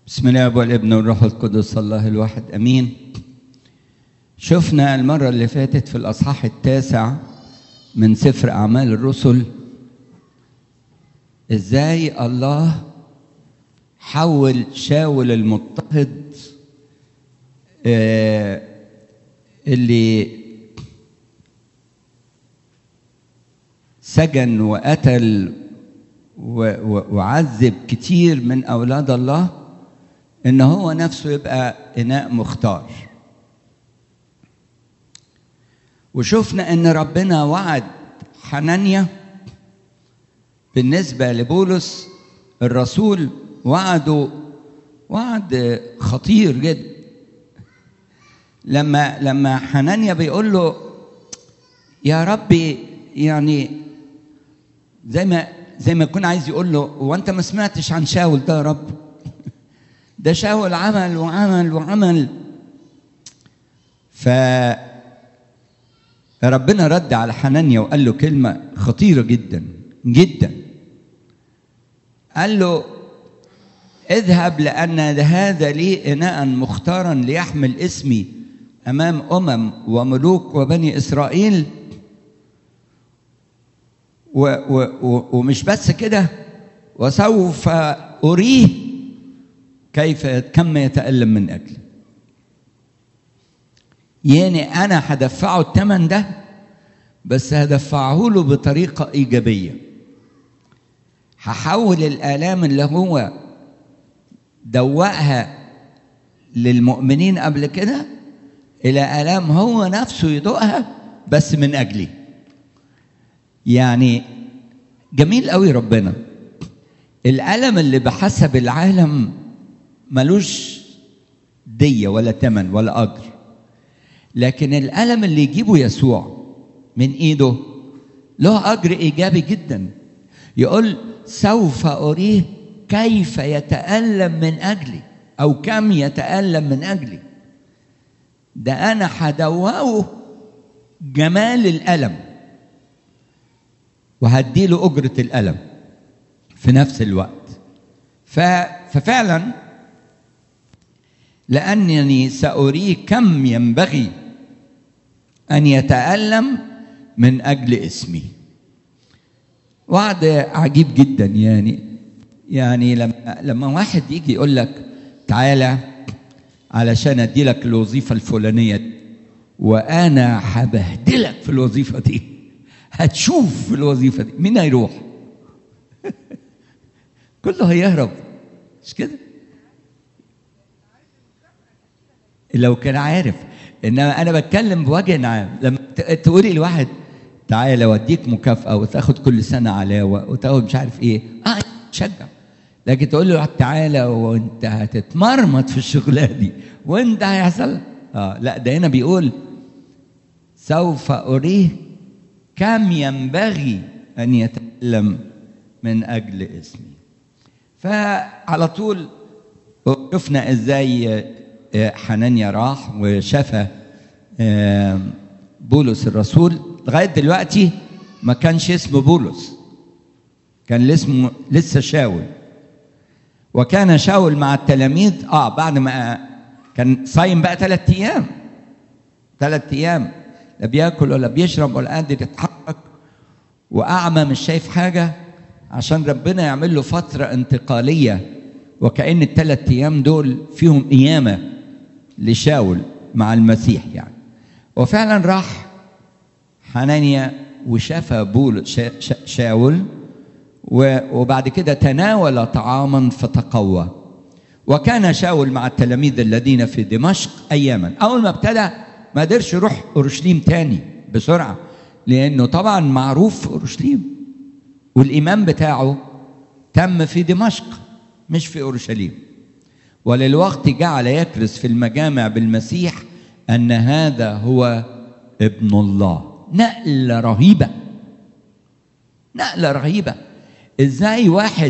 بسم الله والابن والروح القدس الله الواحد امين شفنا المره اللي فاتت في الاصحاح التاسع من سفر اعمال الرسل ازاي الله حول شاول المضطهد آه اللي سجن وقتل وعذب كتير من اولاد الله ان هو نفسه يبقى اناء مختار وشفنا ان ربنا وعد حنانيا بالنسبه لبولس الرسول وعده وعد خطير جدا لما لما حنانيا بيقول له يا ربي يعني زي ما زي ما يكون عايز يقول له هو انت ما سمعتش عن شاول ده يا رب ده شاول عمل وعمل وعمل ف ربنا رد على حنانيا وقال له كلمة خطيرة جدا جدا قال له اذهب لأن هذا لي إناء مختارا ليحمل اسمي أمام أمم وملوك وبني إسرائيل و و و ومش بس كده وسوف أريه كيف كم يتألم من أجلي يعني أنا هدفعه الثمن ده بس هدفعه له بطريقة إيجابية هحول الآلام اللي هو دوقها للمؤمنين قبل كده إلى آلام هو نفسه يدوقها بس من أجلي يعني جميل قوي ربنا الألم اللي بحسب العالم ملوش دية ولا تمن ولا أجر لكن الألم اللي يجيبه يسوع من إيده له أجر إيجابي جدا يقول سوف أريه كيف يتألم من أجلي أو كم يتألم من أجلي ده أنا هدوقه جمال الألم وهديله أجرة الألم في نفس الوقت ففعلا لأنني سأريه كم ينبغي أن يتألم من أجل اسمي وعد عجيب جدا يعني يعني لما لما واحد يجي يقول لك تعالى علشان ادي لك الوظيفه الفلانيه وانا هبهدلك في الوظيفه دي هتشوف في الوظيفه دي مين هيروح كله هيهرب مش كده لو كان عارف انما انا بتكلم بوجه عام لما تقولي لواحد تعالى اوديك مكافاه وتاخد كل سنه علاوه وتاخد مش عارف ايه اه تشجع لكن تقول له تعالى وانت هتتمرمط في الشغلانه دي وانت هيحصل اه لا ده هنا بيقول سوف اريه كم ينبغي ان يتألم من اجل اسمي فعلى طول شفنا ازاي حنانيا راح وشفى بولس الرسول لغايه دلوقتي ما كانش اسمه بولس كان اسمه لسه شاول وكان شاول مع التلاميذ اه بعد ما كان صايم بقى ثلاث ايام ثلاث ايام لا بياكل ولا بيشرب ولا قادر يتحرك واعمى مش شايف حاجه عشان ربنا يعمل له فتره انتقاليه وكأن الثلاث ايام دول فيهم قيامه لشاول مع المسيح يعني وفعلا راح حنانيا وشفى بول شاول وبعد كده تناول طعاما فتقوى وكان شاول مع التلاميذ الذين في دمشق اياما اول ما ابتدى ما قدرش يروح اورشليم تاني بسرعه لانه طبعا معروف في اورشليم والايمان بتاعه تم في دمشق مش في اورشليم وللوقت جعل يكرس في المجامع بالمسيح ان هذا هو ابن الله نقله رهيبه نقله رهيبه ازاي واحد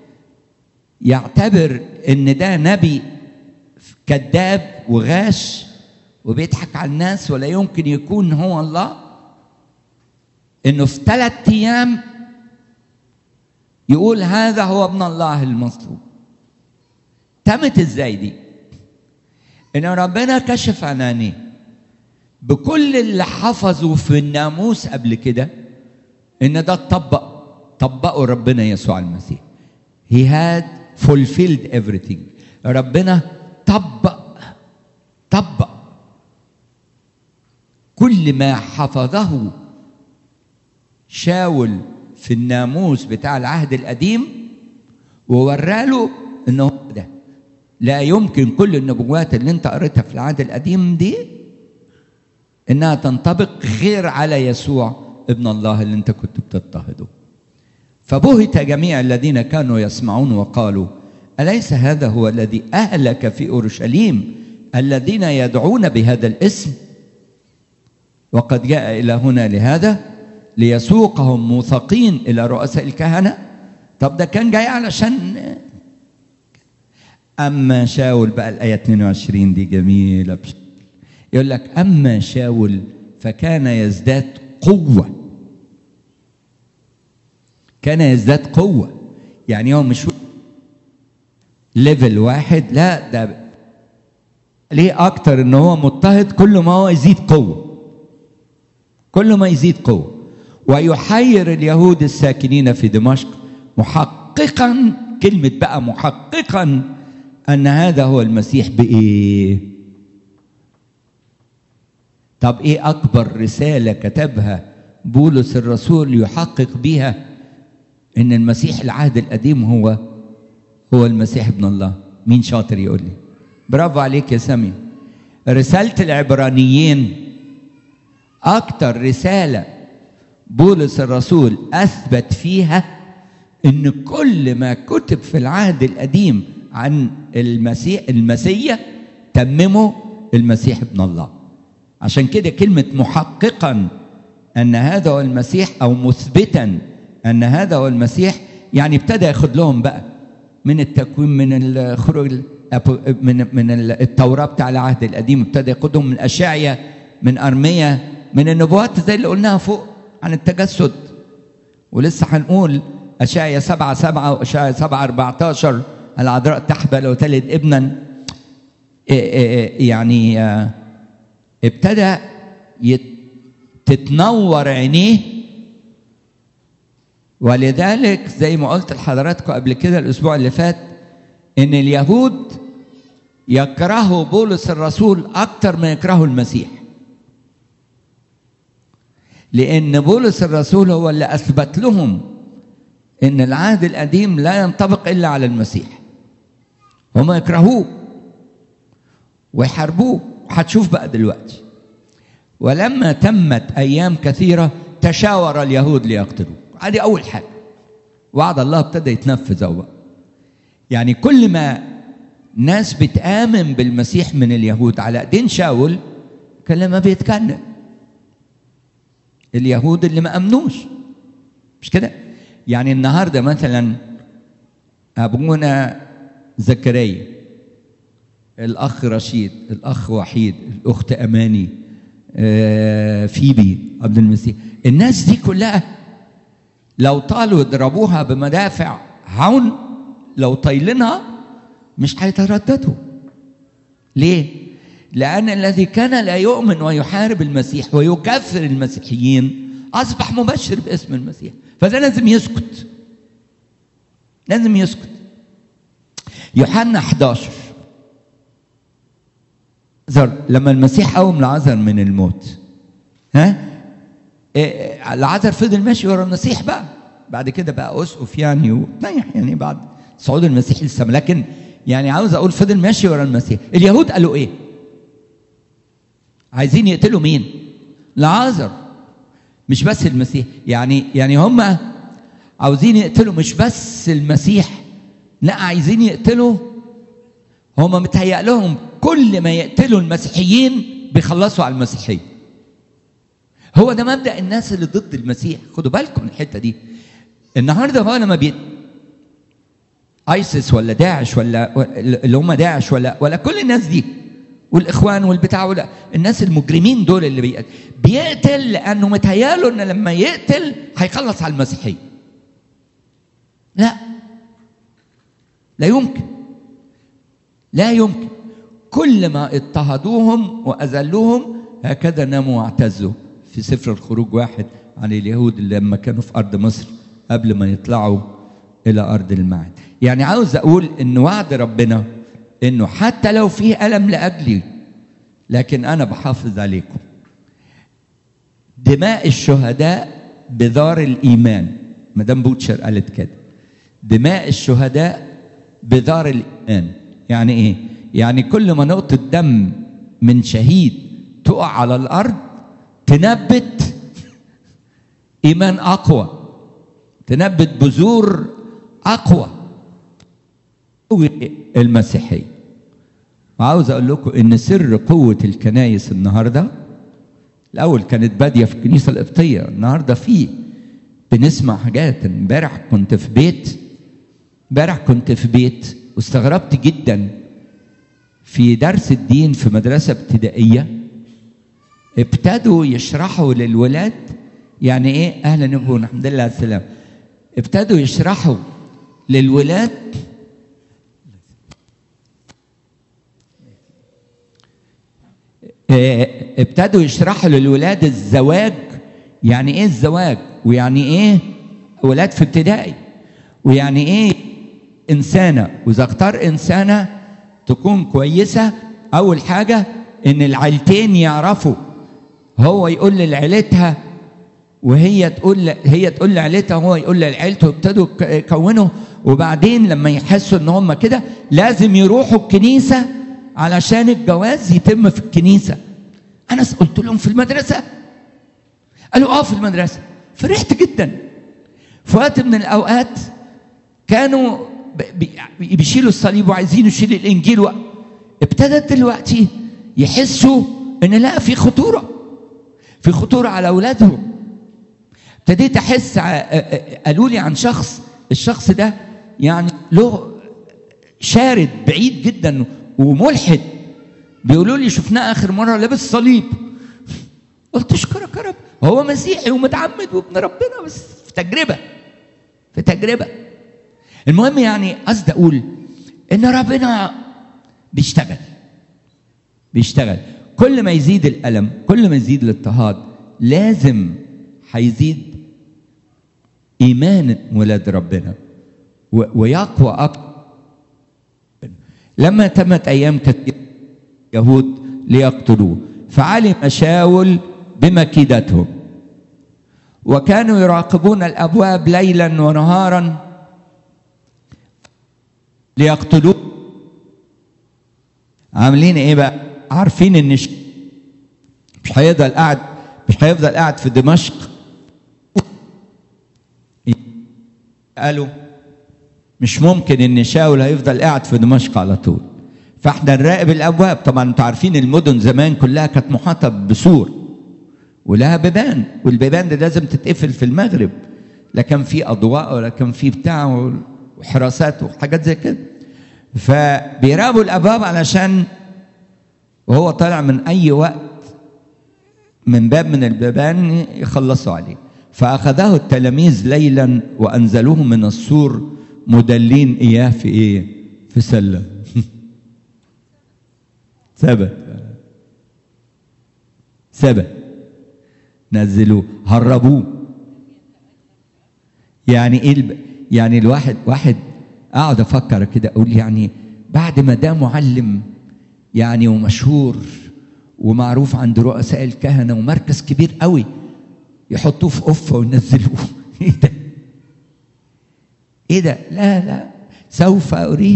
يعتبر ان ده نبي كذاب وغاش وبيضحك على الناس ولا يمكن يكون هو الله انه في ثلاث ايام يقول هذا هو ابن الله المصلوب تمت ازاي دي ان ربنا كشف عن عينيه بكل اللي حفظوا في الناموس قبل كده ان ده اتطبق طبقه ربنا يسوع المسيح he had fulfilled everything ربنا طبق طبق كل ما حفظه شاول في الناموس بتاع العهد القديم ووراله انه ده لا يمكن كل النبوات اللي انت قريتها في العهد القديم دي انها تنطبق غير على يسوع ابن الله اللي انت كنت بتضطهده فبهت جميع الذين كانوا يسمعون وقالوا اليس هذا هو الذي اهلك في اورشليم الذين يدعون بهذا الاسم وقد جاء الى هنا لهذا ليسوقهم موثقين الى رؤساء الكهنه طب ده كان جاي علشان اما شاول بقى الايه 22 دي جميله بشكل يقول لك اما شاول فكان يزداد قوه كان يزداد قوه يعني هو مش ليفل واحد لا ده ليه اكتر ان هو مضطهد كل ما هو يزيد قوه كل ما يزيد قوه ويحير اليهود الساكنين في دمشق محققا كلمه بقى محققا ان هذا هو المسيح بايه طب ايه اكبر رساله كتبها بولس الرسول يحقق بيها ان المسيح العهد القديم هو هو المسيح ابن الله مين شاطر يقول لي برافو عليك يا سامي رساله العبرانيين اكتر رساله بولس الرسول اثبت فيها ان كل ما كتب في العهد القديم عن المسيح المسيح تممه المسيح ابن الله عشان كده كلمة محققا أن هذا هو المسيح أو مثبتا أن هذا هو المسيح يعني ابتدى ياخد لهم بقى من التكوين من الخروج من من التوراة بتاع العهد القديم ابتدى ياخدهم من أشعيا من أرمية من النبوات زي اللي قلناها فوق عن التجسد ولسه هنقول أشعيا سبعة سبعة وأشعيا سبعة 14 العذراء تحبل وتلد ابنا يعني ابتدى تتنور عينيه ولذلك زي ما قلت لحضراتكم قبل كده الاسبوع اللي فات ان اليهود يكرهوا بولس الرسول اكتر ما يكرهوا المسيح لان بولس الرسول هو اللي اثبت لهم ان العهد القديم لا ينطبق الا على المسيح هم يكرهوه ويحاربوه هتشوف بقى دلوقتي ولما تمت ايام كثيره تشاور اليهود ليقتلوه ادي اول حاجه وعد الله ابتدى يتنفذ اهو بقى يعني كل ما ناس بتآمن بالمسيح من اليهود على ايدين شاول كان لما بيتكلم اليهود اللي ما امنوش مش كده يعني النهارده مثلا ابونا زكريا الاخ رشيد الاخ وحيد الاخت اماني آه فيبي عبد المسيح الناس دي كلها لو طالوا يضربوها بمدافع هون لو طايلينها مش هيترددوا ليه لان الذي كان لا يؤمن ويحارب المسيح ويكفر المسيحيين اصبح مبشر باسم المسيح فده لازم يسكت لازم يسكت يوحنا 11 لما المسيح قوم لعذر من الموت ها إيه العذر فضل ماشي ورا المسيح بقى بعد كده بقى اسقف يعني وتنيح يعني بعد صعود المسيح للسماء لكن يعني عاوز اقول فضل ماشي ورا المسيح اليهود قالوا ايه عايزين يقتلوا مين لعازر مش بس المسيح يعني يعني هم عاوزين يقتلوا مش بس المسيح لا عايزين يقتلوا هم متهيأ لهم كل ما يقتلوا المسيحيين بيخلصوا على المسيحيه هو ده مبدا الناس اللي ضد المسيح خدوا بالكم من الحته دي النهارده هو لما بي ايسس ولا داعش ولا اللي هم داعش ولا ولا كل الناس دي والاخوان والبتاع ولا الناس المجرمين دول اللي بيقتل بيقتل لانه متهياله ان لما يقتل هيخلص على المسيحيه لا لا يمكن لا يمكن كل ما اضطهدوهم واذلوهم هكذا ناموا واعتزوا في سفر الخروج واحد عن اليهود اللي لما كانوا في ارض مصر قبل ما يطلعوا الى ارض المعاد يعني عاوز اقول ان وعد ربنا انه حتى لو في الم لاجلي لكن انا بحافظ عليكم دماء الشهداء بذار الايمان مدام بوتشر قالت كده دماء الشهداء بذار الايمان يعني ايه يعني كل ما نقطه دم من شهيد تقع على الارض تنبت ايمان اقوى تنبت بذور اقوى المسيحيه وعاوز اقول لكم ان سر قوه الكنايس النهارده الاول كانت باديه في الكنيسه القبطيه النهارده في بنسمع حاجات امبارح كنت في بيت امبارح كنت في بيت واستغربت جدا في درس الدين في مدرسه ابتدائيه ابتدوا يشرحوا للولاد يعني ايه اهلا نبونا الحمد لله على السلامه ابتدوا يشرحوا للولاد ابتدوا يشرحوا للولاد الزواج يعني ايه الزواج ويعني ايه ولاد في ابتدائي ويعني ايه انسانه واذا اختار انسانه تكون كويسه اول حاجه ان العيلتين يعرفوا هو يقول لعيلتها وهي تقول هي تقول لعيلتها وهو يقول لعيلته ابتدوا يكونوا وبعدين لما يحسوا ان هم كده لازم يروحوا الكنيسه علشان الجواز يتم في الكنيسه انا قلت لهم في المدرسه قالوا اه في المدرسه فرحت جدا في وقت من الاوقات كانوا بيشيلوا الصليب وعايزين يشيلوا الانجيل و... ابتدت دلوقتي يحسوا ان لا في خطوره في خطوره على اولادهم ابتديت احس قالوا لي عن شخص الشخص ده يعني له شارد بعيد جدا وملحد بيقولوا لي شفناه اخر مره لابس صليب قلت اشكرك يا رب هو مسيحي ومتعمد وابن ربنا بس في تجربه في تجربه المهم يعني قصدي اقول ان ربنا بيشتغل بيشتغل كل ما يزيد الالم كل ما يزيد الاضطهاد لازم هيزيد ايمان ولاد ربنا ويقوى اكثر لما تمت ايام كثير يهود ليقتلوه فعلم شاول بمكيدتهم وكانوا يراقبون الابواب ليلا ونهارا ليقتلوه عاملين ايه بقى عارفين ان مش هيفضل قاعد مش هيفضل قاعد في دمشق قالوا مش ممكن ان شاول هيفضل قاعد في دمشق على طول فاحنا نراقب الابواب طبعا انتوا عارفين المدن زمان كلها كانت محاطه بسور ولها بيبان والبيبان دي لازم تتقفل في المغرب لا كان في اضواء ولا كان في بتاع وحراسات وحاجات زي كده فبيراقبوا الابواب علشان وهو طالع من اي وقت من باب من البيبان يخلصوا عليه فاخذه التلاميذ ليلا وانزلوه من السور مدلين اياه في ايه في سله ثبت ثبت نزلوه هربوه يعني ايه الب... يعني الواحد واحد اقعد افكر كده اقول يعني بعد ما ده معلم يعني ومشهور ومعروف عند رؤساء الكهنه ومركز كبير قوي يحطوه في قفه وينزلوه ايه ده؟ ايه ده؟ لا لا سوف اريه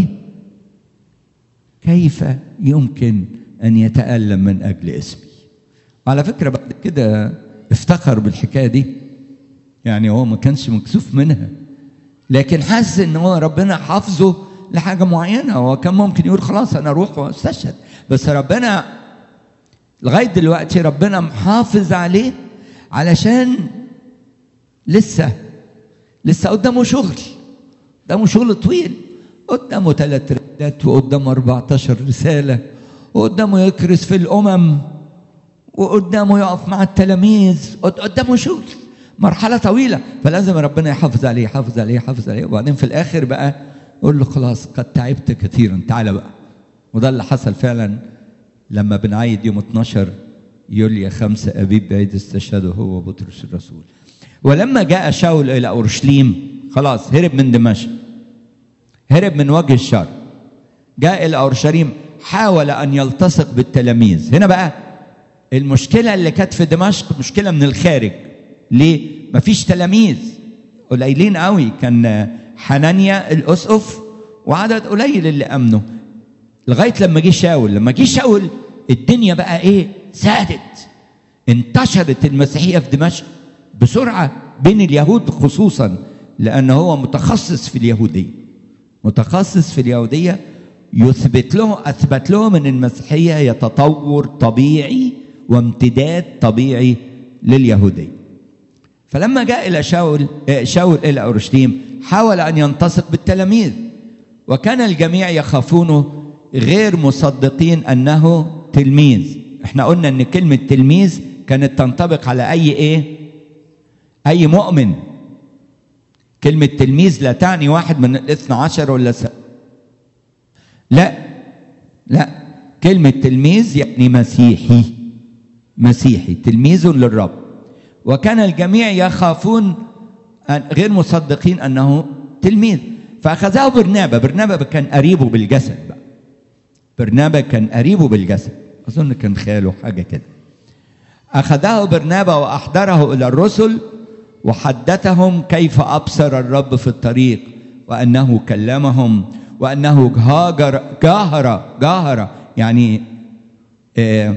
كيف يمكن ان يتالم من اجل اسمي وعلى فكره بعد كده افتخر بالحكايه دي يعني هو ما كانش مكسوف منها لكن حس ان هو ربنا حافظه لحاجه معينه هو كان ممكن يقول خلاص انا اروح واستشهد بس ربنا لغايه دلوقتي ربنا محافظ عليه علشان لسه لسه قدامه شغل قدامه شغل طويل قدامه ثلاث رسالات وقدامه 14 رساله وقدامه يكرس في الامم وقدامه يقف مع التلاميذ قدامه شغل مرحله طويله فلازم ربنا يحافظ عليه يحافظ عليه يحافظ عليه وبعدين في الاخر بقى يقول له خلاص قد تعبت كثيرا تعالى بقى وده اللي حصل فعلا لما بنعيد يوم 12 يوليا خمسة أبيب بعيد استشهده هو بطرس الرسول ولما جاء شاول إلى أورشليم خلاص هرب من دمشق هرب من وجه الشر جاء إلى أورشليم حاول أن يلتصق بالتلاميذ هنا بقى المشكلة اللي كانت في دمشق مشكلة من الخارج ليه؟ مفيش تلاميذ قليلين قوي كان حنانيا الأسقف وعدد قليل اللي أمنوا لغاية لما جه شاول لما جه شاول الدنيا بقى إيه؟ سادت انتشرت المسيحية في دمشق بسرعة بين اليهود خصوصا لأن هو متخصص في اليهودية متخصص في اليهودية يثبت له أثبت لهم أن المسيحية هي تطور طبيعي وامتداد طبيعي لليهودية فلما جاء إلى شاول شاول إلى أورشليم حاول أن ينتصق بالتلاميذ وكان الجميع يخافونه غير مصدقين أنه تلميذ احنا قلنا أن كلمة تلميذ كانت تنطبق على أي إيه أي مؤمن كلمة تلميذ لا تعني واحد من الاثنى عشر ولا س... لا لا كلمة تلميذ يعني مسيحي مسيحي تلميذ للرب وكان الجميع يخافون غير مصدقين أنه تلميذ فأخذه برنابا برنابا كان قريبه بالجسد بقى برنابا كان قريبه بالجسد أظن كان خاله حاجة كده أخذه برنابا وأحضره إلى الرسل وحدثهم كيف أبصر الرب في الطريق وأنه كلمهم وأنه هاجر جاهر جاهر يعني آه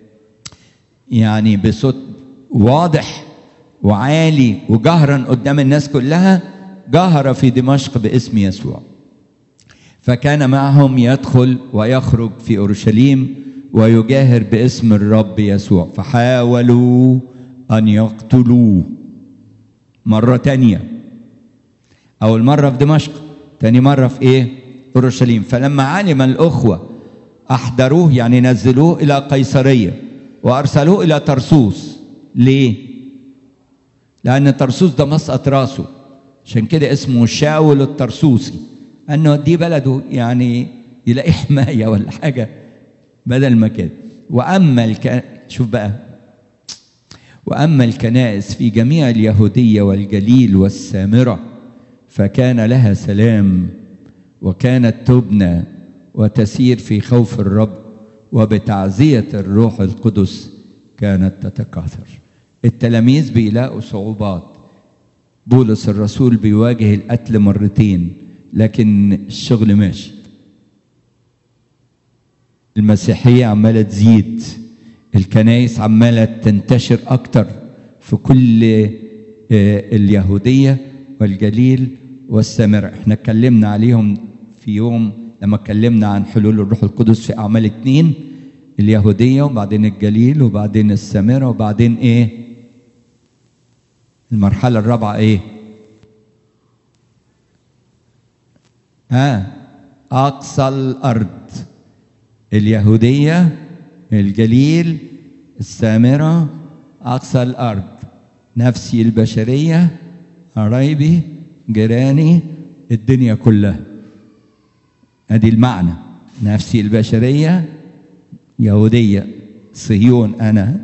يعني بصوت واضح وعالي وجهرا قدام الناس كلها جاهر في دمشق باسم يسوع فكان معهم يدخل ويخرج في اورشليم ويجاهر باسم الرب يسوع فحاولوا ان يقتلوه مره تانيه اول مره في دمشق تاني مره في ايه اورشليم فلما علم الاخوه احضروه يعني نزلوه الى قيصريه وارسلوه الى ترسوس ليه لان ترسوس ده مسقط راسه عشان كده اسمه شاول الترسوسي انه دي بلده يعني يلاقي حمايه ولا حاجه بدل ما كده واما الك... شوف بقى واما الكنائس في جميع اليهوديه والجليل والسامره فكان لها سلام وكانت تبنى وتسير في خوف الرب وبتعزيه الروح القدس كانت تتكاثر التلاميذ بيلاقوا صعوبات بولس الرسول بيواجه القتل مرتين لكن الشغل ماشي المسيحية عمالة تزيد الكنائس عمالة تنتشر أكتر في كل اليهودية والجليل والسامرة احنا اتكلمنا عليهم في يوم لما اتكلمنا عن حلول الروح القدس في أعمال اتنين اليهودية وبعدين الجليل وبعدين السامرة وبعدين ايه المرحلة الرابعة ايه ها أقصى الأرض اليهودية الجليل السامرة أقصى الأرض نفسي البشرية قرايبي جيراني الدنيا كلها ادي المعنى نفسي البشرية يهودية صهيون أنا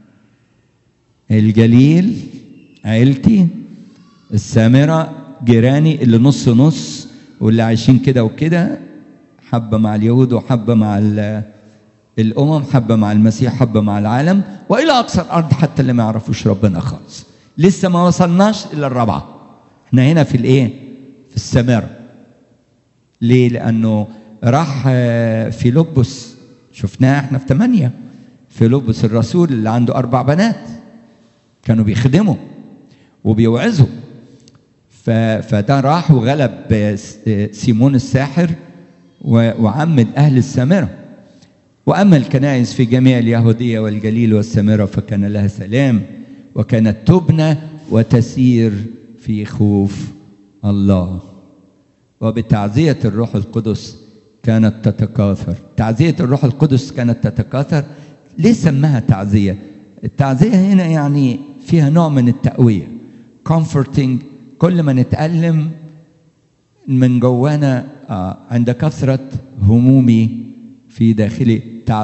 الجليل عيلتي السامرة جيراني اللي نص نص واللي عايشين كده وكده حبة مع اليهود وحبة مع الأمم حبة مع المسيح حبة مع العالم وإلى أقصى الأرض حتى اللي ما يعرفوش ربنا خالص لسه ما وصلناش إلى الرابعة احنا هنا في الإيه؟ في السامرة ليه؟ لأنه راح في لبس شفناه احنا في ثمانية في لبس الرسول اللي عنده أربع بنات كانوا بيخدموا وبيوعظوا فده راح وغلب سيمون الساحر وعمد أهل السامرة وأما الكنائس في جميع اليهودية والجليل والسامرة فكان لها سلام وكانت تبنى وتسير في خوف الله وبتعزية الروح القدس كانت تتكاثر تعزية الروح القدس كانت تتكاثر ليه سماها تعزية التعزية هنا يعني فيها نوع من التقوية comforting كل ما نتألم من جوانا آه عند كثرة همومي في داخلي تعب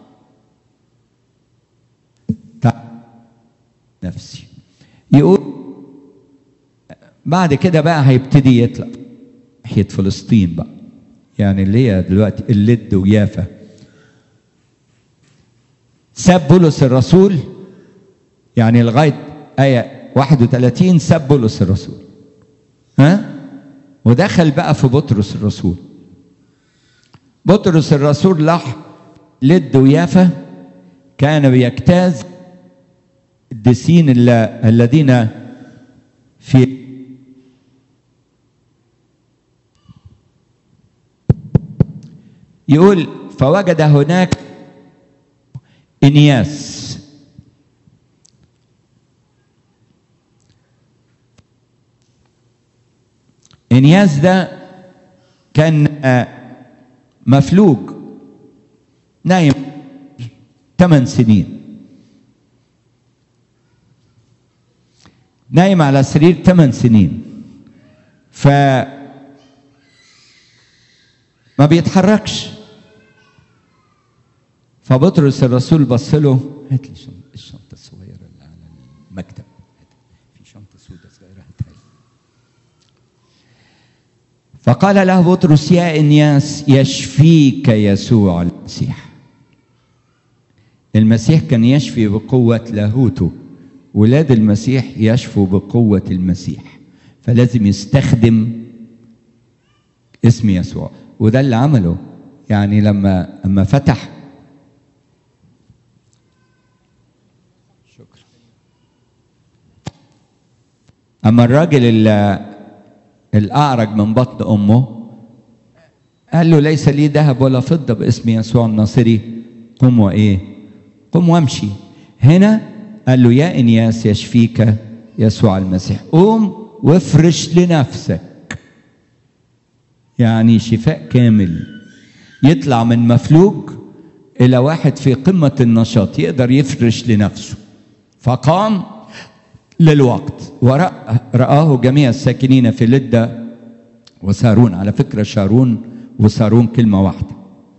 تعب نفسي يقول بعد كده بقى هيبتدي يطلع ناحية فلسطين بقى يعني اللي هي دلوقتي اللد ويافا ساب بولس الرسول يعني لغاية آية 31 ساب بولس الرسول ها ودخل بقى في بطرس الرسول بطرس الرسول راح لد ويافا كان بيجتاز الدسين الذين في يقول فوجد هناك انياس انياس ده كان مفلوج نايم ثمان سنين نايم على سرير ثمان سنين ف ما بيتحركش فبطرس الرسول بص له هات لي الشنطه الصغيره اللي على المكتب في شنطه سوداء صغيره هاتها لي فقال له بطرس يا انياس يشفيك يسوع المسيح المسيح كان يشفي بقوه لاهوته ولاد المسيح يشفوا بقوه المسيح فلازم يستخدم اسم يسوع وده اللي عمله يعني لما لما فتح شكرا اما الراجل اللي الاعرج من بطن امه قال له ليس لي ذهب ولا فضه باسم يسوع الناصري قم وايه قم وامشي هنا قال له يا انياس يشفيك يسوع المسيح قوم وافرش لنفسك يعني شفاء كامل يطلع من مفلوج الى واحد في قمه النشاط يقدر يفرش لنفسه فقام للوقت ورآه جميع الساكنين في لدة وسارون على فكرة شارون وسارون كلمة واحدة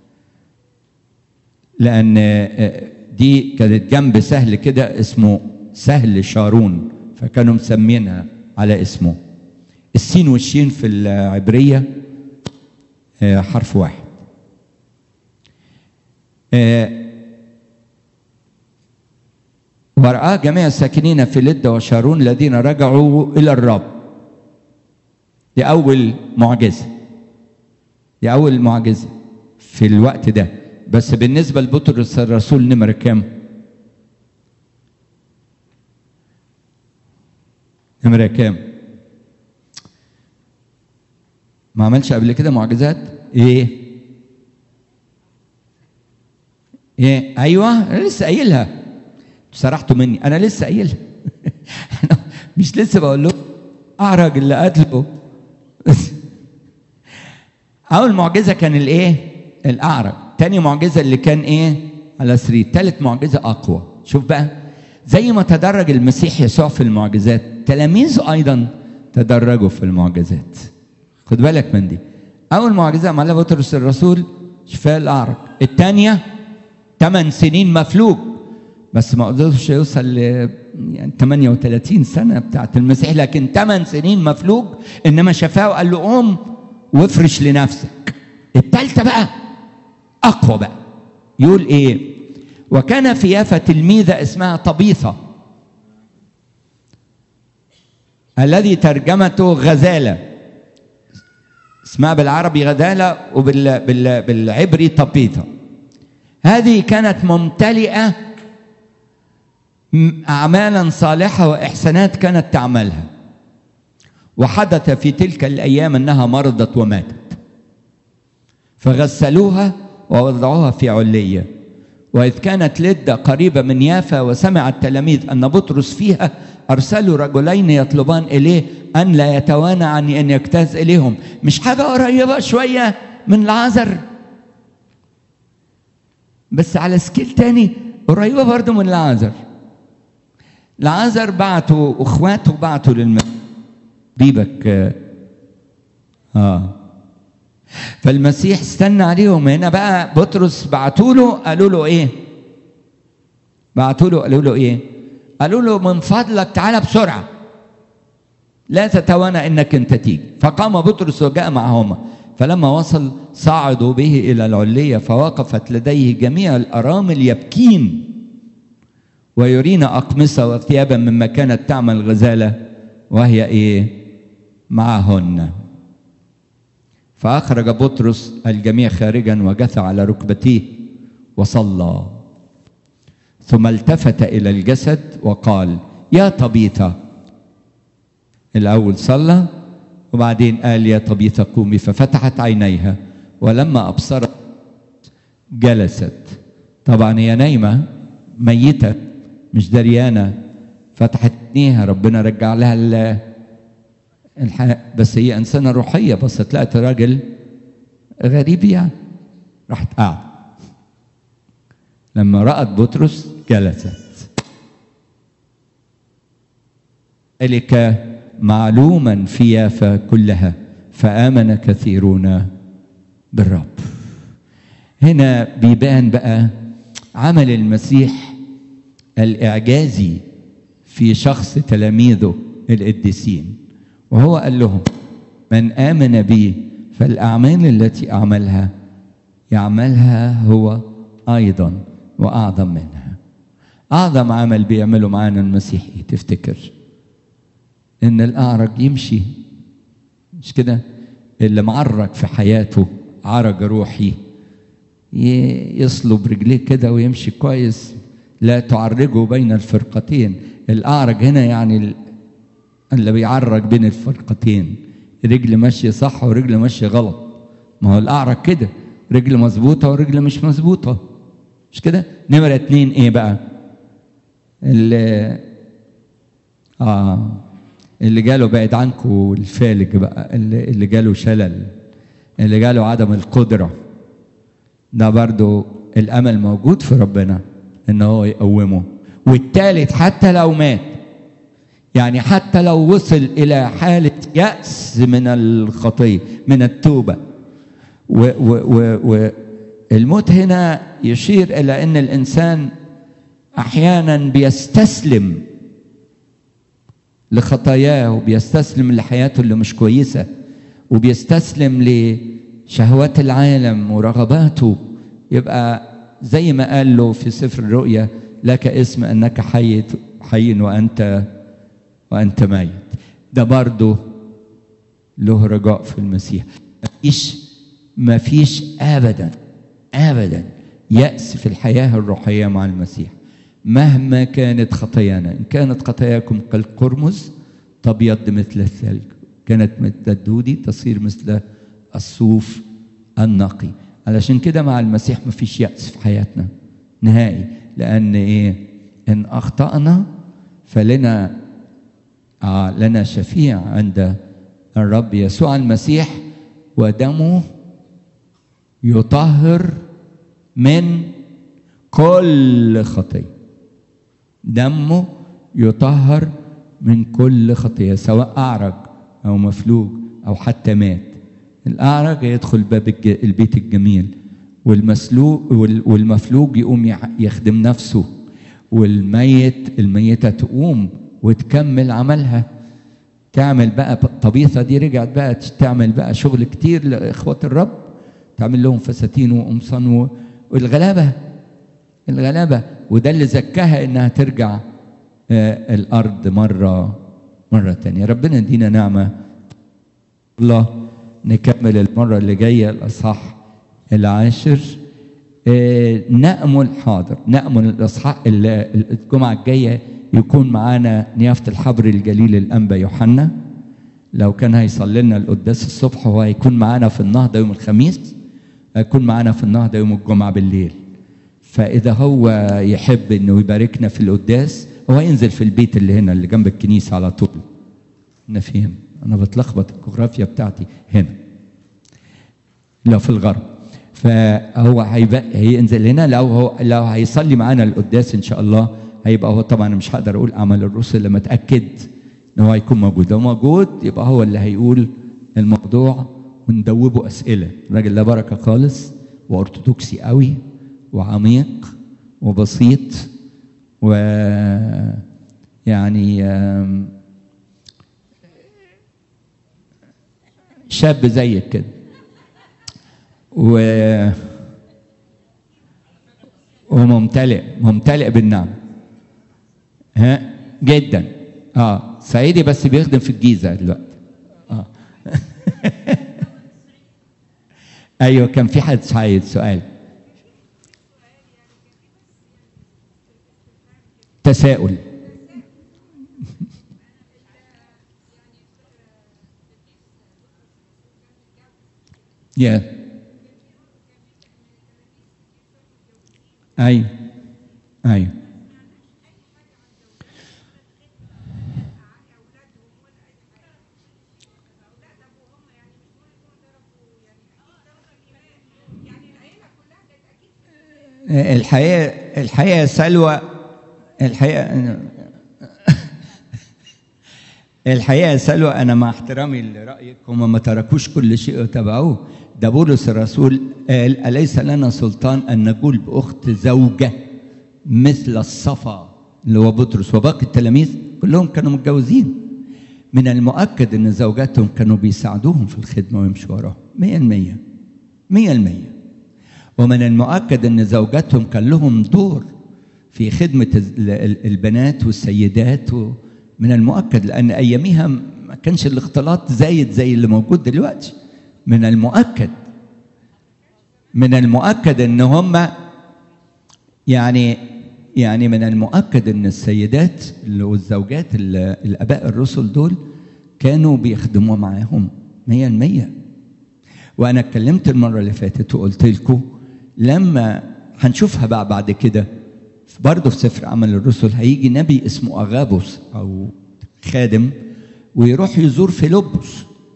لأن دي كانت جنب سهل كده اسمه سهل شارون فكانوا مسمينها على اسمه السين والشين في العبرية حرف واحد ورآه جميع الساكنين في لدة وشارون الذين رجعوا إلى الرب دي أول معجزة دي أول معجزة في الوقت ده بس بالنسبة لبطرس الرسول نمرة كام؟ نمرة كام؟ ما عملش قبل كده معجزات؟ إيه؟ إيه؟ أيوه أنا لسه قايلها سرحتوا مني انا لسه قايلها مش لسه بقول له اعرج اللي قتله اول معجزه كان الايه الاعرج تاني معجزه اللي كان ايه على سرير تالت معجزه اقوى شوف بقى زي ما تدرج المسيح يسوع في المعجزات تلاميذه ايضا تدرجوا في المعجزات خد بالك من دي اول معجزه عملها بطرس الرسول شفاء الاعرج الثانيه ثمان سنين مفلوج بس ما قدرش يوصل ل يعني 38 سنه بتاعت المسيح لكن 8 سنين مفلوج انما شفاه وقال له قوم وافرش لنفسك الثالثه بقى اقوى بقى يقول ايه وكان في يافا تلميذه اسمها طبيثه الذي ترجمته غزاله اسمها بالعربي غزاله وبالعبري طبيثه هذه كانت ممتلئه أعمالا صالحة وإحسانات كانت تعملها وحدث في تلك الأيام أنها مرضت وماتت فغسلوها ووضعوها في علية وإذ كانت لدة قريبة من يافا وسمع التلاميذ أن بطرس فيها أرسلوا رجلين يطلبان إليه أن لا يتوانى عن أن يجتاز إليهم مش حاجة قريبة شوية من العذر بس على سكيل تاني قريبة برضه من العذر العازر بعتوا اخواته بعتوا للم بيبك اه فالمسيح استنى عليهم هنا بقى بطرس بعتوا له قالوا له ايه بعتوا له قالوا له ايه قالوا له من فضلك تعالى بسرعه لا تتوانى انك انت تيجي فقام بطرس وجاء معهما فلما وصل صعدوا به الى العليه فوقفت لديه جميع الارامل يبكين ويرين اقمصه وثيابا مما كانت تعمل غزاله وهي ايه معهن فاخرج بطرس الجميع خارجا وجثى على ركبتيه وصلى ثم التفت الى الجسد وقال يا طبيثه الاول صلى وبعدين قال يا طبيثه قومي ففتحت عينيها ولما ابصرت جلست طبعا هي نايمه ميته مش دريانه فتحت عينيها ربنا رجع لها ال- الحياة بس هي انسانه روحيه بس لقت راجل غريب يعني راحت قاعده لما رأت بطرس جلست ذلك معلوما في يافا كلها فآمن كثيرون بالرب هنا بيبان بقى عمل المسيح الإعجازي في شخص تلاميذه القديسين وهو قال لهم من آمن بي فالأعمال التي أعملها يعملها هو أيضا وأعظم منها أعظم عمل بيعمله معانا المسيح إيه تفتكر إن الأعرج يمشي مش كده اللي معرج في حياته عرج روحي ي- يصلب رجليه كده ويمشي كويس لا تعرجه بين الفرقتين الأعرج هنا يعني ال- اللي بيعرج بين الفرقتين رجل ماشية صح ورجل ماشية غلط ما هو الأعرج كده رجل مظبوطة ورجل مش مظبوطة مش كده نمرة اتنين ايه بقى اللي اه اللي جاله بعد عنكم الفالج بقى اللي, اللي جاله شلل اللي جاله عدم القدرة ده برضو الأمل موجود في ربنا إن هو يقومه والتالت حتى لو مات يعني حتى لو وصل إلى حالة يأس من الخطية من التوبة والموت هنا يشير إلى أن الإنسان أحيانا بيستسلم لخطاياه وبيستسلم لحياته اللي مش كويسة وبيستسلم لشهوات العالم ورغباته يبقى زي ما قال له في سفر الرؤيا لك اسم انك حي حي وانت وانت ميت ده برضه له رجاء في المسيح مفيش مفيش ابدا ابدا يأس في الحياة الروحية مع المسيح مهما كانت خطايانا إن كانت خطاياكم كالقرمز تبيض مثل الثلج كانت مثل الدودي تصير مثل الصوف النقي علشان كده مع المسيح مفيش يأس في حياتنا نهائي لأن إيه إن أخطأنا فلنا آه لنا شفيع عند الرب يسوع المسيح ودمه يطهر من كل خطيه دمه يطهر من كل خطيه سواء اعرج او مفلوج او حتى مات الاعرج يدخل باب الج- البيت الجميل والمسلوق وال- والمفلوج يقوم يح- يخدم نفسه والميت الميته تقوم وتكمل عملها تعمل بقى طبيخه دي رجعت بقى تعمل بقى شغل كتير لاخوه الرب تعمل لهم فساتين وقمصان و- والغلابه الغلابه وده اللي زكاها انها ترجع آه، الارض مره مره تانية ربنا يدينا نعمه الله نكمل المره اللي جايه الاصحاح العاشر آه، نأمل حاضر نأمل الاصحاح ال- الجمعه الجايه يكون معانا نيافه الحبر الجليل الانبا يوحنا لو كان هيصلي لنا القداس الصبح هو هيكون معانا في النهضه يوم الخميس هيكون معانا في النهضه يوم الجمعه بالليل فاذا هو يحب انه يباركنا في القداس هو ينزل في البيت اللي هنا اللي جنب الكنيسه على طول انا فهم انا بتلخبط الجغرافيا بتاعتي هنا لا في الغرب فهو هيبقى هينزل هنا لو هو لو هيصلي معانا القداس ان شاء الله هيبقى هو طبعا مش هقدر اقول اعمال الرسل لما اتاكد ان هو هيكون موجود لو موجود يبقى هو اللي هيقول الموضوع وندوبه اسئله الراجل ده بركه خالص وارثوذكسي قوي وعميق وبسيط و يعني آم، شاب زيك كده و وممتلئ ممتلئ بالنعم ها جدا اه صعيدي بس بيخدم في الجيزه دلوقتي اه ايوه كان في حد صعيد سؤال تساؤل يا ايوه ايوه الحقيقه الحقيقه يا سلوى الحقيقه الحقيقه يا سلوى انا مع احترامي لرايك هم ما تركوش كل شيء وتبعوه ده بولس الرسول قال اليس لنا سلطان ان نقول باخت زوجه مثل الصفا اللي هو بطرس وباقي التلاميذ كلهم كانوا متجوزين من المؤكد ان زوجاتهم كانوا بيساعدوهم في الخدمه ويمشوا وراهم 100% 100% ومن المؤكد ان زوجاتهم كان لهم دور في خدمه ال- ال- البنات والسيدات من المؤكد لان اياميها ما كانش الاختلاط زايد زي اللي موجود دلوقتي من المؤكد من المؤكد ان هم يعني يعني من المؤكد ان السيدات اللي- والزوجات ال- الاباء الرسل دول كانوا بيخدموا معاهم 100% وانا اتكلمت المره اللي فاتت وقلت لكم لما هنشوفها بقى بعد كده برضه في سفر عمل الرسل هيجي نبي اسمه اغابوس او خادم ويروح يزور فيلبس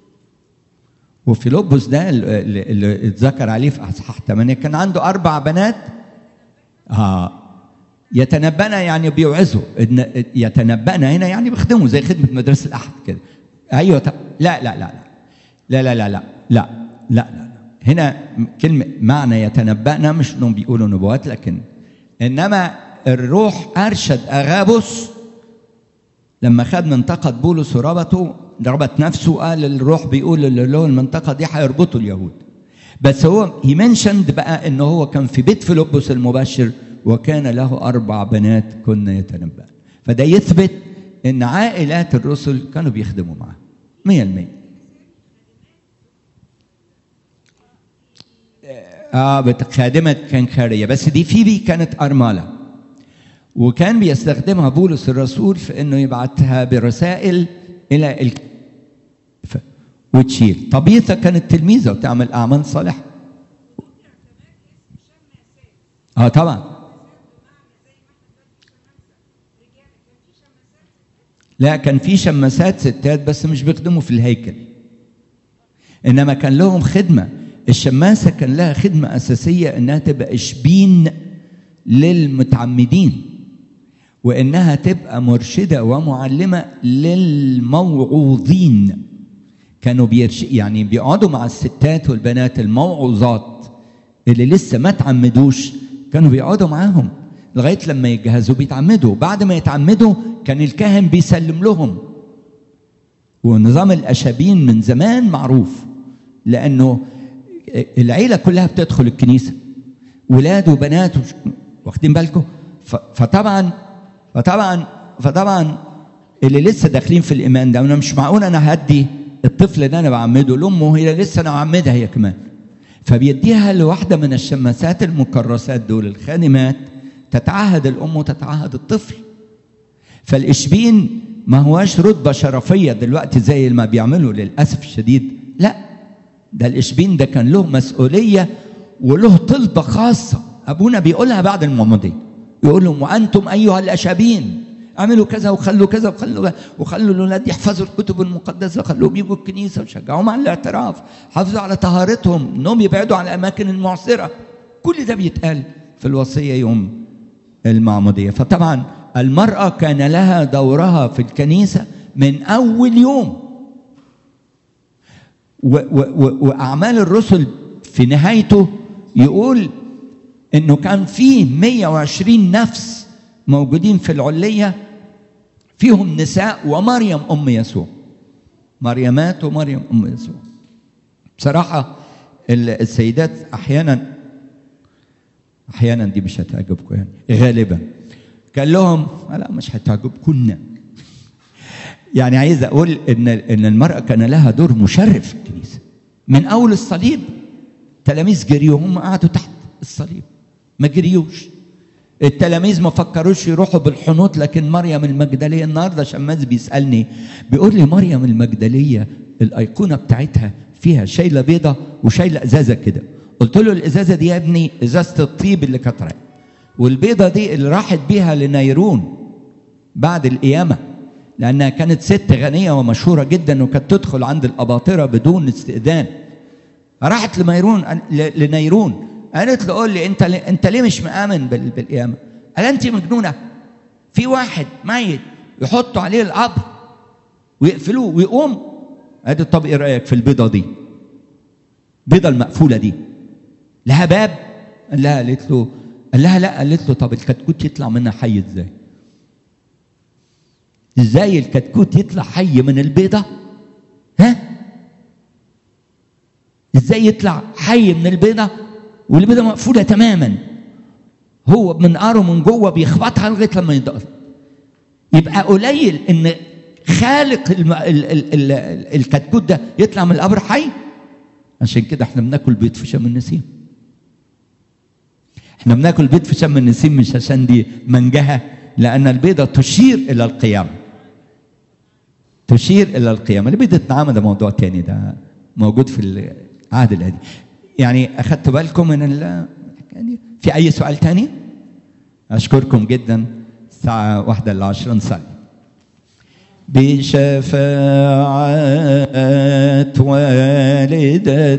وفيلبس ده اللي اللي اتذكر عليه في اصحاح 8 كان عنده اربع بنات اه يتنبأنا يعني بيوعظوا إن يتنبأنا هنا يعني بيخدموا زي خدمه مدرسه الاحد كده ايوه طب لا لا لا لا لا لا لا لا لا لا لا هنا كلمة معنى يتنبأنا مش انهم بيقولوا نبوات لكن انما الروح ارشد اغابوس لما خد منطقة بولس وربطه ربط نفسه قال الروح بيقول اللي له المنطقة دي هيربطوا اليهود بس هو يمنشند بقى ان هو كان في بيت فيلبس المبشر وكان له اربع بنات كن يتنبأن فده يثبت ان عائلات الرسل كانوا بيخدموا معاه 100% اه بت- خادمة كنكارية بس دي فيبي كانت أرملة وكان بيستخدمها بولس الرسول في انه يبعتها برسائل الى ال... ف- وتشيل طبيثة كانت تلميذة وتعمل أعمال صالحة اه طبعا لا كان في شماسات ستات بس مش بيخدموا في الهيكل انما كان لهم خدمه الشماسه كان لها خدمه اساسيه انها تبقى اشبين للمتعمدين وانها تبقى مرشده ومعلمه للموعوظين كانوا بيرش يعني بيقعدوا مع الستات والبنات الموعوظات اللي لسه ما تعمدوش كانوا بيقعدوا معاهم لغايه لما يجهزوا بيتعمدوا بعد ما يتعمدوا كان الكاهن بيسلم لهم ونظام الاشابين من زمان معروف لانه العيله كلها بتدخل الكنيسه ولاد وبنات وش- واخدين بالكم ف- فطبعا فطبعا فطبعا اللي لسه داخلين في الايمان ده انا مش معقول انا هدي الطفل ده انا بعمده لامه هي لسه انا بعمدها هي كمان فبيديها لواحده من الشماسات المكرسات دول الخادمات تتعهد الام وتتعهد الطفل فالاشبين ما هواش رتبه شرفيه دلوقتي زي ما بيعملوا للاسف الشديد لا ده الاشبين ده كان له مسؤوليه وله طلبه خاصه ابونا بيقولها بعد المعموديه يقول لهم وانتم ايها الاشابين اعملوا كذا وخلوا كذا وخلوا وخلوا الاولاد يحفظوا الكتب المقدسه خلوهم يجوا الكنيسه وشجعوهم على الاعتراف حافظوا على طهارتهم انهم يبعدوا عن الاماكن المعصره كل ده بيتقال في الوصيه يوم المعموديه فطبعا المراه كان لها دورها في الكنيسه من اول يوم و و و واعمال الرسل في نهايته يقول انه كان فيه 120 نفس موجودين في العليه فيهم نساء ومريم ام يسوع مريمات ومريم ام يسوع بصراحه السيدات احيانا احيانا دي مش هتعجبكم يعني غالبا قال لهم لا مش هتعجبكم يعني عايز اقول ان ان المراه كان لها دور مشرف في الكنيسه من اول الصليب تلاميذ جريوا هم قعدوا تحت الصليب ما جريوش التلاميذ ما فكروش يروحوا بالحنوط لكن مريم المجدليه النهارده شماس بيسالني بيقول لي مريم المجدليه الايقونه بتاعتها فيها شايله بيضه وشايله ازازه كده قلت له الازازه دي يا ابني ازازه الطيب اللي كانت رايحه والبيضه دي اللي راحت بيها لنيرون بعد القيامه لانها كانت ست غنيه ومشهوره جدا وكانت تدخل عند الاباطره بدون استئذان راحت لميرون لنيرون قالت له قول لي انت ليه انت ليه مش مآمن بالقيامه؟ قال انت مجنونه في واحد ميت يحطوا عليه القبر ويقفلوه ويقوم قالت طب ايه رايك في البيضه دي؟ البيضه المقفوله دي لها باب؟ قال لها قالت له قال لها لا قالت له طب الكتكوت يطلع منها حي ازاي؟ ازاي الكتكوت يطلع حي من البيضه؟ ها؟ ازاي يطلع حي من البيضه والبيضه مقفوله تماما هو من قاره من جوه بيخبطها لغايه لما يضغط يبقى قليل ان خالق الم... ال... ال... ال... الكتكوت ده يطلع من القبر حي عشان كده احنا بناكل بيض في شم النسيم احنا بناكل بيض في شم النسيم مش عشان دي منجهه لان البيضه تشير الى القيامه تشير الى القيامه البيضه النعامه ده موضوع تاني ده موجود في العهد القديم يعني اخدتوا بالكم من ال في اي سؤال تاني اشكركم جدا الساعه واحدة الا عشرة نصلي بشفاعة والدة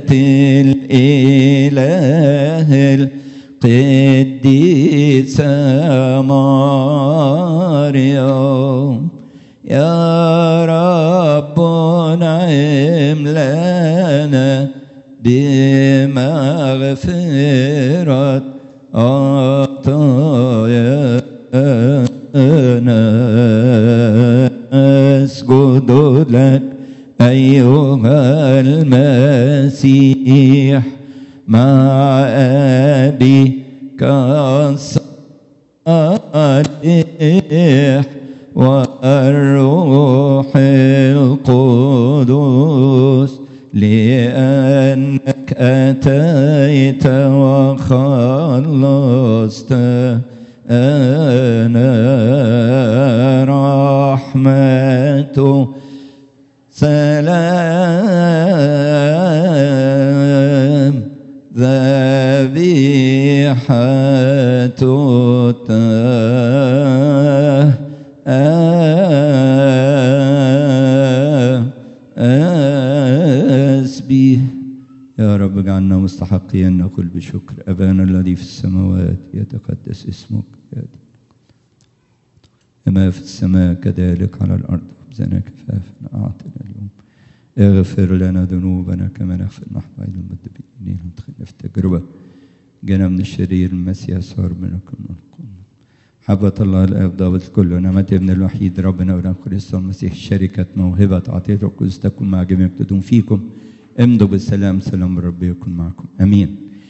الإله القديسة مريم يا رب نعم لنا بمغفرة خطايانا أسجد لك أيها المسيح مع أبيك الصالح والروح القدس لأنك أتيت وخلصت أنا رحمة سلام ذبيحة أسبيه يا رب اجعلنا مستحقين نقول بشكر أبانا الذي في السماوات يتقدس اسمك يأتي كما في السماء كذلك على الأرض خبزنا كفافنا أعطنا اليوم اغفر لنا ذنوبنا كما نغفر نحن أيضا المذنبين ادخلنا في التجربة جنا من الشرير المسيح صار منك القوم حبة الله الآب ضابط كل نعمة ابن الوحيد ربنا ورب كريستوس المسيح شركة موهبة عطية القدس تكون مع جميع تدوم فيكم امضوا بالسلام سلام الرب يكون معكم امين